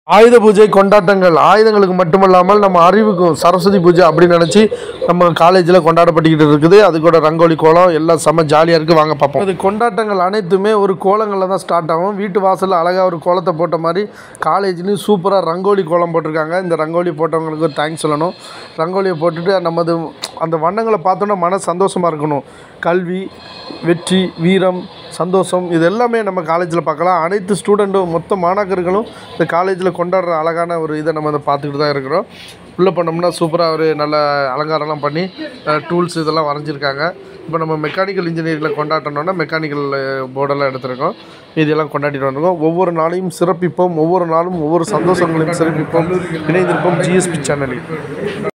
ஆயுத பூஜை கொண்டாட்டங்கள் ஆயுதங்களுக்கு மட்டுமல்லாமல் நம்ம அறிவுக்கும் சரஸ்வதி பூஜை அப்படின்னு நினச்சி நம்ம காலேஜில் கொண்டாடப்பட்டுக்கிட்டு இருக்குது அதுக்கூட ரங்கோலி கோலம் எல்லாம் செம்ம ஜாலியாக இருக்குது வாங்க பார்ப்போம் இது கொண்டாட்டங்கள் அனைத்துமே ஒரு கோலங்களில் தான் ஸ்டார்ட் ஆகும் வீட்டு வாசலில் அழகாக ஒரு கோலத்தை போட்ட மாதிரி காலேஜ்லேயும் சூப்பராக ரங்கோலி கோலம் போட்டிருக்காங்க இந்த ரங்கோலி போட்டவங்களுக்கு தேங்க்ஸ் சொல்லணும் ரங்கோலியை போட்டுட்டு நமது அந்த வண்ணங்களை பார்த்தோன்னா மன சந்தோஷமாக இருக்கணும் கல்வி வெற்றி வீரம் சந்தோஷம் இது எல்லாமே நம்ம காலேஜில் பார்க்கலாம் அனைத்து ஸ்டூடெண்ட்டும் மொத்த மாணாக்கர்களும் இந்த காலேஜில் கொண்டாடுற அழகான ஒரு இதை நம்ம அதை பார்த்துக்கிட்டு தான் இருக்கிறோம் உள்ளே பண்ணோம்னா சூப்பராக ஒரு நல்ல அலங்காரம்லாம் பண்ணி டூல்ஸ் இதெல்லாம் வரைஞ்சிருக்காங்க இப்போ நம்ம மெக்கானிக்கல் இன்ஜினியரிங்கில் கொண்டாட்டணும்னா மெக்கானிக்கல் போர்டெல்லாம் எடுத்திருக்கோம் இதெல்லாம் கொண்டாடிட்டு வந்திருக்கோம் ஒவ்வொரு நாளையும் சிறப்பிப்போம் ஒவ்வொரு நாளும் ஒவ்வொரு சந்தோஷங்களையும் சிறப்பிப்போம் இணைந்திருப்போம் ஜிஎஸ்பி சேனலில்